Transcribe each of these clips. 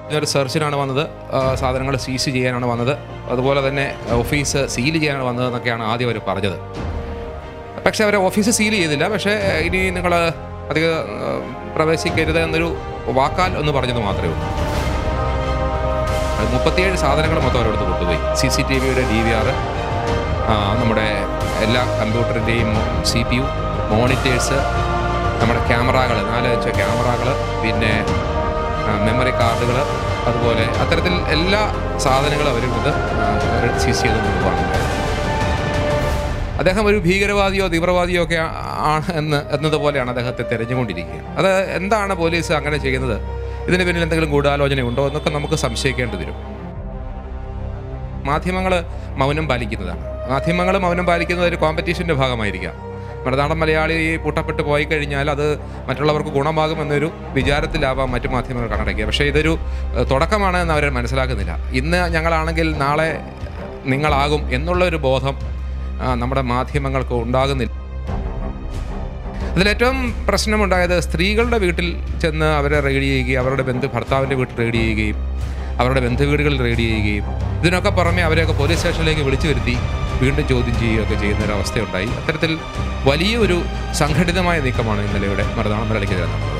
ഒരു സെർച്ചിനാണ് വന്നത് ആ, സാധനങ്ങൾ സീസ് ചെയ്യാനാണ് വന്നത് അതുപോലെ തന്നെ ഓഫീസ് സീൽ ചെയ്യാനാണ് വന്നതെന്നൊക്കെയാണ് ആദ്യം അവർ പറഞ്ഞത് പക്ഷേ അവർ ഓഫീസ് സീൽ ചെയ്തില്ല പക്ഷേ ഇനി നിങ്ങൾ അധികം ആ, പ്രവേശിക്കരുത് എന്നൊരു വാക്കാൽ ഒന്ന് പറഞ്ഞത് മാത്രമേ ഉള്ളൂ അത് മുപ്പത്തിയേഴ് സാധനങ്ങൾ മൊത്തം അവരടുത്ത് കൊണ്ടുപോയി സി സി ടി വിയുടെ ഡി വി ആർ നമ്മുടെ എല്ലാ കമ്പ്യൂട്ടറിൻ്റെയും സി പി യു മോണിറ്റേഴ്സ് നമ്മുടെ ക്യാമറകൾ നാല് വെച്ച ക്യാമറകൾ പിന്നെ മെമ്മറി കാർഡുകൾ അതുപോലെ അത്തരത്തിൽ എല്ലാ സാധനങ്ങളും അവരിത് സീസ് ചെയ്ത് കൊണ്ടുപോകാണ് അദ്ദേഹം ഒരു ഭീകരവാദിയോ തീവ്രവാദിയോ ഒക്കെ ആ- ആണ് എന്ന് എന്നതുപോലെയാണ് അദ്ദേഹത്തെ തിരഞ്ഞുകൊണ്ടിരിക്കുക അത് എന്താണ് പോലീസ് അങ്ങനെ ചെയ്യുന്നത് ഇതിന് പിന്നിൽ എന്തെങ്കിലും ഗൂഢാലോചനയുണ്ടോ എന്നൊക്കെ നമുക്ക് സംശയിക്കേണ്ടി വരും മാധ്യമങ്ങൾ മൗനം പാലിക്കുന്നതാണ് മാധ്യമങ്ങൾ മൗനം പാലിക്കുന്നത് ഒരു കോമ്പറ്റീഷൻ്റെ ഭാഗമായിരിക്കാം മറുനാടൻ മലയാളി പൂട്ടപ്പെട്ട് പോയി കഴിഞ്ഞാൽ അത് മറ്റുള്ളവർക്ക് ഗുണമാകുമെന്നൊരു വിചാരത്തിലാവാം മറ്റു മാധ്യമങ്ങൾ കണ്ണടയ്ക്കുക പക്ഷേ ഇതൊരു ഏഹ്, തുടക്കമാണ് എന്ന് അവർ മനസ്സിലാക്കുന്നില്ല ഇന്ന് ഞങ്ങളാണെങ്കിൽ നാളെ നിങ്ങളാകും എന്നുള്ള ഒരു ബോധം ആ, നമ്മുടെ മാധ്യമങ്ങൾക്ക് ഉണ്ടാകുന്നില്ല അതിലേറ്റവും പ്രശ്നമുണ്ടായത് സ്ത്രീകളുടെ വീട്ടിൽ ചെന്ന് അവരെ റെയ്ഡ് ചെയ്യുകയും അവരുടെ ബന്ധു ഭർത്താവിൻ്റെ വീട്ടിൽ റെയ്ഡ് ചെയ്യുകയും അവരുടെ ബന്ധുവീടുകളിൽ റെയ്ഡ് ചെയ്യുകയും ഇതിനൊക്കെ പുറമെ അവരെയൊക്കെ പോലീസ് സ്റ്റേഷനിലേക്ക് വിളിച്ചു വരുത്തി വീണ്ടും ചോദ്യം ചെയ്യുകയൊക്കെ ചെയ്യുന്ന ഒരു അവസ്ഥയുണ്ടായി അത്തരത്തിൽ വലിയൊരു സംഘടിതമായ നീക്കമാണ് ഇന്നലെ ഇവിടെ മറുനാടൻ മലയാളിക്കെതിരെ നടന്നത്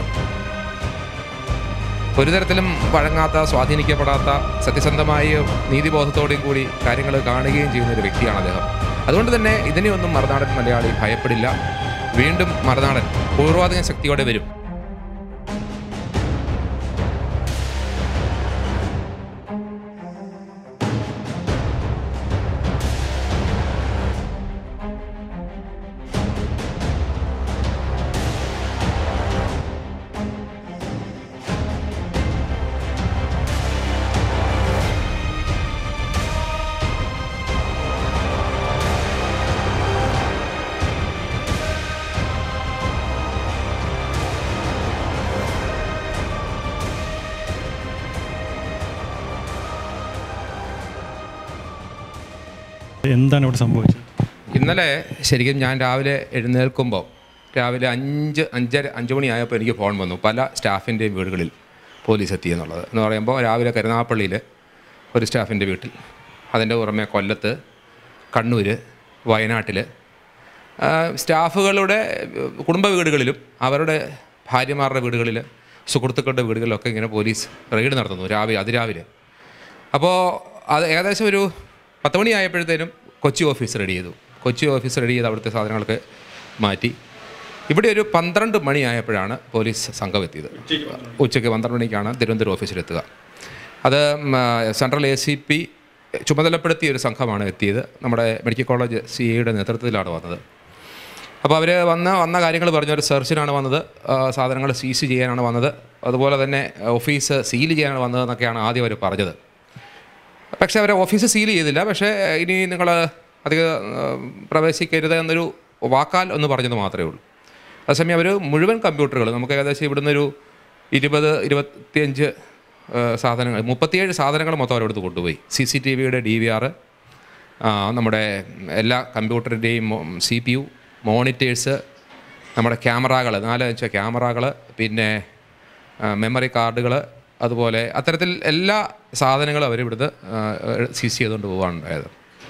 ഒരു തരത്തിലും വഴങ്ങാത്ത സ്വാധീനിക്കപ്പെടാത്ത സത്യസന്ധമായ നീതിബോധത്തോടെയും കൂടി കാര്യങ്ങൾ കാണുകയും ചെയ്യുന്ന ഒരു വ്യക്തിയാണ് അദ്ദേഹം അതുകൊണ്ട് തന്നെ ഇതിനെയൊന്നും മറുനാടൻ മലയാളി ഭയപ്പെടില്ല വീണ്ടും മറുനാടൻ പൂർവാധിക ശക്തിയോടെ വരും എന്താണ് ഇവിടെ സംഭവിച്ചത് ഇന്നലെ ശരിക്കും ഞാൻ രാവിലെ എഴുന്നേൽക്കുമ്പോൾ രാവിലെ അഞ്ച് അഞ്ചര അഞ്ച് മണിയായപ്പോൾ എനിക്ക് ഫോൺ വന്നു പല സ്റ്റാഫിൻ്റെയും വീടുകളിൽ പോലീസ് എത്തി എന്നുള്ളത് എന്ന് പറയുമ്പോൾ രാവിലെ കരുനാഗപ്പള്ളിയിൽ ഒരു സ്റ്റാഫിൻ്റെ വീട്ടിൽ അതിൻ്റെ പുറമെ കൊല്ലത്ത് കണ്ണൂർ വയനാട്ടിൽ ആ, സ്റ്റാഫുകളുടെ കുടുംബ വീടുകളിലും അവരുടെ ഭാര്യമാരുടെ വീടുകളിൽ സുഹൃത്തുക്കളുടെ വീടുകളിലൊക്കെ ഇങ്ങനെ പോലീസ് റെയ്ഡ് നടത്തുന്നു രാവിലെ അതിരാവിലെ അപ്പോൾ അത് ഏകദേശം ഒരു പത്ത് മണിയായപ്പോഴത്തേനും കൊച്ചി ഓഫീസ് റെഡി ചെയ്തു കൊച്ചി ഓഫീസ് റെഡി ചെയ്ത് അവിടുത്തെ സാധനങ്ങളൊക്കെ മാറ്റി ഇവിടെ ഒരു പന്ത്രണ്ട് മണിയായപ്പോഴാണ് പോലീസ് സംഘം എത്തിയത് ഉച്ചയ്ക്ക് പന്ത്രണ്ട് മണിക്കാണ് തിരുവനന്തപുരം ഓഫീസിലെത്തുക അത് ഉം, ആ, സെൻട്രൽ എ സി പി ചുമതലപ്പെടുത്തിയ ഒരു സംഘമാണ് എത്തിയത് നമ്മുടെ മെഡിക്കൽ കോളേജ് സി എയുടെ നേതൃത്വത്തിലാണ് വന്നത് അപ്പോൾ അവർ വന്ന വന്ന കാര്യങ്ങൾ പറഞ്ഞ ഒരു സെർച്ചിനാണ് വന്നത് സാധനങ്ങൾ സീസ് ചെയ്യാനാണ് വന്നത് അതുപോലെ തന്നെ ഓഫീസ് സീൽ ചെയ്യാനാണ് വന്നതെന്നൊക്കെയാണ് ആദ്യം അവർ പറഞ്ഞത് പക്ഷേ അവർ ഓഫീസ് സീൽ ചെയ്തില്ല പക്ഷേ ഇനി നിങ്ങൾ അധികം ആ, പ്രവേശിക്കരുത് എന്നൊരു വാക്കാൽ ഒന്ന് പറഞ്ഞത് മാത്രമേ ഉള്ളൂ അതേസമയം അവർ മുഴുവൻ കമ്പ്യൂട്ടറുകൾ നമുക്ക് ഏകദേശം ഇവിടുന്ന് ഒരു ഇരുപത് ഇരുപത്തിയഞ്ച് ആ, സാധനങ്ങൾ മുപ്പത്തിയേഴ് സാധനങ്ങൾ മൊത്തം അവരെടുത്ത് കൊണ്ടുപോയി സി സി ടി വിയുടെ ഡി വി ആർ നമ്മുടെ എല്ലാ കമ്പ്യൂട്ടറിൻ്റെയും സി പി യു മോണിറ്റേഴ്സ് നമ്മുടെ ക്യാമറകൾ നാല് വെച്ച ക്യാമറകൾ പിന്നെ മെമ്മറി കാർഡുകൾ അതുപോലെ അത്തരത്തിൽ എല്ലാ സാധനങ്ങളും അവരിവിടുന്ന് സീസ് ചെയ്തുകൊണ്ട് പോകാണ് ഉണ്ടായത്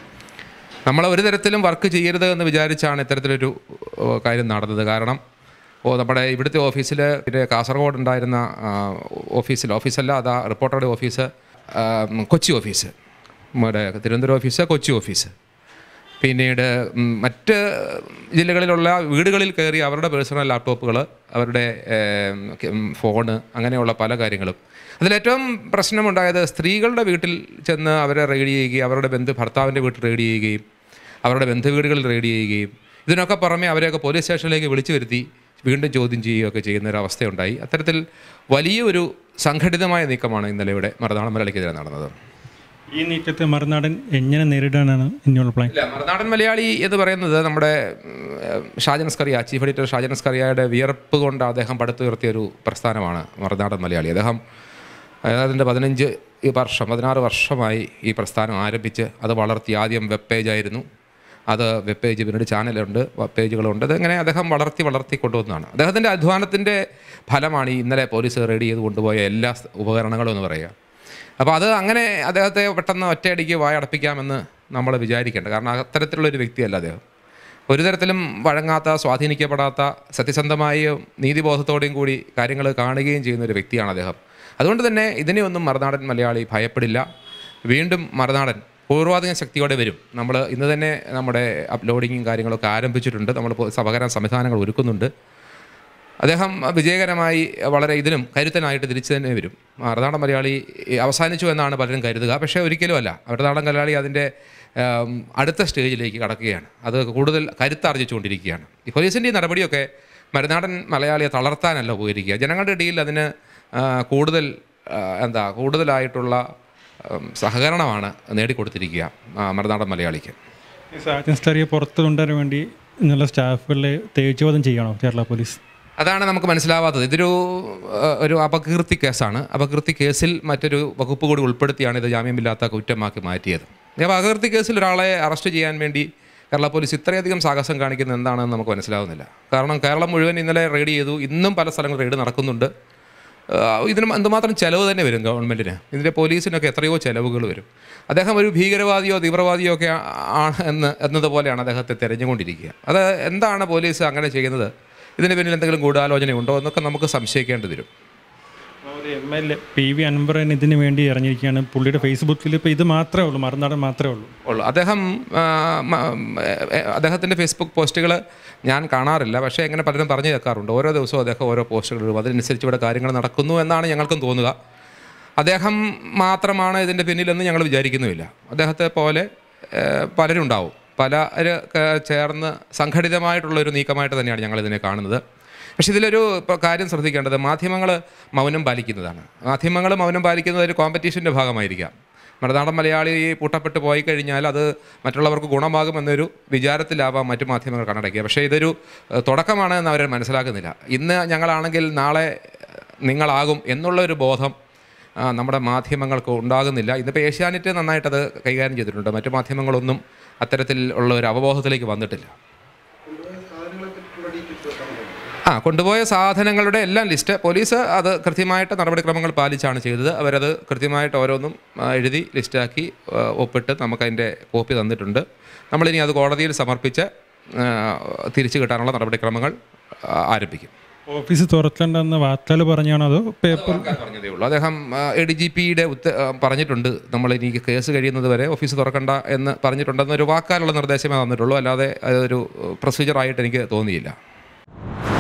നമ്മൾ ഒരു തരത്തിലും വർക്ക് ചെയ്യരുത് എന്ന് വിചാരിച്ചാണ് ഇത്തരത്തിലൊരു ഓ, കാര്യം നടന്നത് കാരണം ഓ നമ്മുടെ ഇവിടുത്തെ ഓഫീസിൽ പിന്നെ കാസർഗോഡ് ഉണ്ടായിരുന്ന ആ, ഓഫീസിൽ ഓഫീസല്ല അതാ റിപ്പോർട്ടറുടെ ഓഫീസ് ആ, കൊച്ചി ഓഫീസ് നമ്മുടെ തിരുവനന്തപുരം ഓഫീസ് കൊച്ചി ഓഫീസ് പിന്നീട് ഉം, മറ്റ് ജില്ലകളിലുള്ള വീടുകളിൽ കയറി അവരുടെ പേഴ്സണൽ ലാപ്ടോപ്പുകൾ അവരുടെ ഏം, ഉം, ഫോണ് അങ്ങനെയുള്ള പല കാര്യങ്ങളും അതിലേറ്റവും പ്രശ്നമുണ്ടായത് സ്ത്രീകളുടെ വീട്ടിൽ ചെന്ന് അവരെ റെയ്ഡ് ചെയ്യുകയും അവരുടെ ബന്ധു ഭർത്താവിൻ്റെ വീട്ടിൽ റെയ്ഡ് ചെയ്യുകയും അവരുടെ ബന്ധുവീടുകളിൽ റെയ്ഡ് ചെയ്യുകയും ഇതിനൊക്കെ പുറമെ അവരെയൊക്കെ പോലീസ് സ്റ്റേഷനിലേക്ക് വിളിച്ചു വരുത്തി വീണ്ടും ചോദ്യം ചെയ്യുകയൊക്കെ ചെയ്യുന്ന ഒരു അവസ്ഥയുണ്ടായി അത്തരത്തിൽ വലിയൊരു സംഘടിതമായ നീക്കമാണ് ഇന്നലെ ഇവിടെ മറുനാടൻ മലയാളിക്കെതിരെ നടന്നത് ഈ നീക്കത്തെ മറുനാടൻ എങ്ങനെ നേരിടാനാണ് ഇനിയുള്ള പ്ലാൻ ഇല്ല മറുനാടൻ മലയാളി എന്ന് പറയുന്നത് നമ്മുടെ ഉം, ഷാജൻ സ്കറിയ ചീഫ് എഡിറ്റർ ഷാജൻ സ്കറിയയുടെ വിയർപ്പ് കൊണ്ട് അദ്ദേഹം പടുത്തുയർത്തിയ ഒരു പ്രസ്ഥാനമാണ് മറുനാടൻ മലയാളി അദ്ദേഹം അതിൻ്റെ പതിനഞ്ച് ഈ വർഷം പതിനാറ് വർഷമായി ഈ പ്രസ്ഥാനം ആരംഭിച്ച് അത് വളർത്തി ആദ്യം വെബ് പേജായിരുന്നു അത് വെബ് പേജ് പിന്നീട് ചാനലുണ്ട് വെബ് പേജുകളുണ്ട് അതങ്ങനെ അദ്ദേഹം വളർത്തി വളർത്തി കൊണ്ടുവന്നതാണ് അദ്ദേഹത്തിൻ്റെ അധ്വാനത്തിൻ്റെ ഫലമാണ് ഈ ഇന്നലെ പോലീസ് റെഡി ചെയ്ത് കൊണ്ടുപോയ എല്ലാ സ് ഉപകരണങ്ങളും എന്ന് പറയുക അപ്പോൾ അത് അങ്ങനെ അദ്ദേഹത്തെ പെട്ടെന്ന് ഒറ്റയടിക്ക് വായടപ്പിക്കാമെന്ന് നമ്മൾ വിചാരിക്കേണ്ട കാരണം അത്തരത്തിലുള്ളൊരു വ്യക്തിയല്ല അദ്ദേഹം ഒരു തരത്തിലും വഴങ്ങാത്ത സ്വാധീനിക്കപ്പെടാത്ത സത്യസന്ധമായും നീതിബോധത്തോടെയും കൂടി കാര്യങ്ങൾ കാണുകയും ചെയ്യുന്ന ഒരു വ്യക്തിയാണ് അദ്ദേഹം അതുകൊണ്ട് തന്നെ ഇതിനെയൊന്നും മറുനാടൻ മലയാളി ഭയപ്പെടില്ല വീണ്ടും മറുനാടൻ പൂർവാധിക ശക്തിയോടെ വരും നമ്മൾ ഇന്ന് തന്നെ നമ്മുടെ അപ്ലോഡിങ്ങും കാര്യങ്ങളൊക്കെ ആരംഭിച്ചിട്ടുണ്ട് നമ്മൾ സഹകരണ സംവിധാനങ്ങൾ ഒരുക്കുന്നുണ്ട് അദ്ദേഹം വിജയകരമായി വളരെ ഇതിനും കരുത്തനായിട്ട് തിരിച്ചു തന്നെ വരും മറുനാടൻ മലയാളി അവസാനിച്ചു എന്നാണ് പലരും കരുതുക പക്ഷേ ഒരിക്കലും അല്ല മറുനാടൻ മലയാളി അതിൻ്റെ ഉം, അടുത്ത സ്റ്റേജിലേക്ക് കടക്കുകയാണ് അത് കൂടുതൽ കരുത്താർജിച്ചുകൊണ്ടിരിക്കുകയാണ് ഈ പോലീസിൻ്റെ ഈ നടപടിയൊക്കെ മറുനാടൻ മലയാളിയെ തളർത്താനല്ല ഉപകരിക്കുക ജനങ്ങളുടെ ഇടയിൽ അതിന് ആ, കൂടുതൽ ആ, എന്താ കൂടുതലായിട്ടുള്ള ഉം, സഹകരണമാണ് നേടിക്കൊടുത്തിരിക്കുക ആ, മറുനാടൻ മലയാളിക്ക് ഈ സാജൻ സ്റ്ററിയെ പുറത്ത് കൊണ്ടുവരാൻ വേണ്ടി എന്നുള്ള സ്റ്റാഫുകളെ തേജോധം ചെയ്യണോ കേരള പോലീസ് അതാണ് നമുക്ക് മനസ്സിലാവാത്തത് ഇതൊരു ഏഹ്, ഒരു അപകീർത്തി കേസാണ് അപകീർത്തി കേസിൽ മറ്റൊരു വകുപ്പ് കൂടി ഉൾപ്പെടുത്തിയാണ് ഇത് ജാമ്യമില്ലാത്ത കുറ്റമാക്കി മാറ്റിയത് ഈ അപകീർത്തി കേസിൽ ഒരാളെ അറസ്റ്റ് ചെയ്യാൻ വേണ്ടി കേരള പോലീസ് ഇത്രയധികം സാഹസം കാണിക്കുന്നത് എന്താണെന്ന് നമുക്ക് മനസ്സിലാവുന്നില്ല കാരണം കേരളം മുഴുവൻ ഇന്നലെ റെയ്ഡ് ചെയ്തു ഇന്നും പല സ്ഥലങ്ങളിൽ റെയ്ഡ് നടക്കുന്നുണ്ട് ഏഹ്, ഇതിന് എന്തുമാത്രം ചിലവ് തന്നെ വരും ഗവൺമെൻറ്റിന് ഇതിൻ്റെ പോലീസിനൊക്കെ എത്രയോ ചിലവുകൾ വരും അദ്ദേഹം ഒരു ഭീകരവാദിയോ തീവ്രവാദിയോ ഒക്കെ ആ- ആണ് എന്ന് എന്നതുപോലെയാണ് അദ്ദേഹത്തെ തിരഞ്ഞുകൊണ്ടിരിക്കുക അത് എന്താണ് പോലീസ് അങ്ങനെ ചെയ്യുന്നത് ഇതിന് പിന്നിൽ എന്തെങ്കിലും ഗൂഢാലോചനയുണ്ടോ എന്നൊക്കെ നമുക്ക് സംശയിക്കേണ്ടി വരും ഒരു M L A P V അൻവറൻ ഇതിന് വേണ്ടി ഇറങ്ങിയിരിക്കുകയാണ് പുള്ളിയുടെ ഫേസ്ബുക്കിൽ ഇപ്പോൾ ഇത് മാത്രമേ ഉള്ളൂ മറുനാടൻ മാത്രമേ ഉള്ളൂ ഉള്ളൂ അദ്ദേഹം ആ, മ- ഏ, അദ്ദേഹത്തിൻ്റെ ഫേസ്ബുക്ക് പോസ്റ്റുകൾ ഞാൻ കാണാറില്ല പക്ഷേ എങ്ങനെ പലരും പറഞ്ഞു കേൾക്കാറുണ്ട് ഓരോ ദിവസവും അദ്ദേഹം ഓരോ പോസ്റ്റുകൾ ഇടും അതിനനുസരിച്ച് ഇവിടെ കാര്യങ്ങൾ നടക്കുന്നു എന്നാണ് ഞങ്ങൾക്കും തോന്നുക അദ്ദേഹം മാത്രമാണ് ഇതിൻ്റെ പിന്നിലെന്ന് ഞങ്ങൾ വിചാരിക്കുന്നുമില്ല അദ്ദേഹത്തെ പോലെ ഏ, പലരുണ്ടാവും പലര് ക- ചേർന്ന് സംഘടിതമായിട്ടുള്ളൊരു നീക്കമായിട്ട് തന്നെയാണ് ഞങ്ങൾ ഇതിനെ കാണുന്നത് പക്ഷെ ഇതിലൊരു ഇപ്പോൾ കാര്യം ശ്രദ്ധിക്കേണ്ടത് മാധ്യമങ്ങൾ മൗനം പാലിക്കുന്നതാണ് മാധ്യമങ്ങൾ മൗനം പാലിക്കുന്നത് ഒരു കോമ്പറ്റീഷൻ്റെ ഭാഗമായിരിക്കാം മറുനാടൻ മലയാളി പൂട്ടപ്പെട്ട് പോയി കഴിഞ്ഞാൽ അത് മറ്റുള്ളവർക്ക് ഗുണമാകുമെന്നൊരു വിചാരത്തിലാവാം മറ്റു മാധ്യമങ്ങൾ കണ്ണടക്കുക പക്ഷേ ഇതൊരു ഏഹ്, തുടക്കമാണ് എന്ന് അവർ മനസ്സിലാക്കുന്നില്ല ഇന്ന് ഞങ്ങളാണെങ്കിൽ നാളെ ഏഹ്, നിങ്ങളാകും എന്നുള്ളൊരു ബോധം ആ, നമ്മുടെ മാധ്യമങ്ങൾക്ക് ഉണ്ടാകുന്നില്ല ഇന്നിപ്പോൾ ഏഷ്യാനെറ്റ് നന്നായിട്ടത് കൈകാര്യം ചെയ്തിട്ടുണ്ട് മറ്റു മാധ്യമങ്ങളൊന്നും അത്തരത്തിൽ ഉള്ള ഒരു അവബോധത്തിലേക്ക് വന്നിട്ടില്ല ആ കൊണ്ടുപോയ സാധനങ്ങളുടെ എല്ലാം ലിസ്റ്റ് പോലീസ് അത് കൃത്യമായിട്ട് നടപടിക്രമങ്ങൾ പാലിച്ചാണ് ചെയ്തത് അവരത് കൃത്യമായിട്ട് ഓരോന്നും ആ, എഴുതി ലിസ്റ്റാക്കി ആ, ഒപ്പിട്ട് നമുക്കതിൻ്റെ കോപ്പി തന്നിട്ടുണ്ട് നമ്മളിനി അത് കോടതിയിൽ സമർപ്പിച്ച് ആ, തിരിച്ചു കിട്ടാനുള്ള നടപടിക്രമങ്ങൾ ആ, ആരംഭിക്കും ഓഫീസ് തുറക്കണ്ടെന്ന് വാർത്തകൾ പറഞ്ഞാണോ അതോ പേപ്പർ തുറക്കാൻ പറഞ്ഞതേ ഉള്ളൂ അദ്ദേഹം എ ഡി ജി പിയുടെ ഉത്ത ആ, പറഞ്ഞിട്ടുണ്ട് നമ്മൾ ഇനി കേസ് കഴിയുന്നത് വരെ ഓഫീസ് തുറക്കണ്ട എന്ന് പറഞ്ഞിട്ടുണ്ടെന്നൊരു വാക്കാലുള്ള നിർദ്ദേശമേ തന്നിട്ടുള്ളൂ അല്ലാതെ അതൊരു പ്രൊസീജിയറായിട്ട് എനിക്ക് തോന്നിയില്ല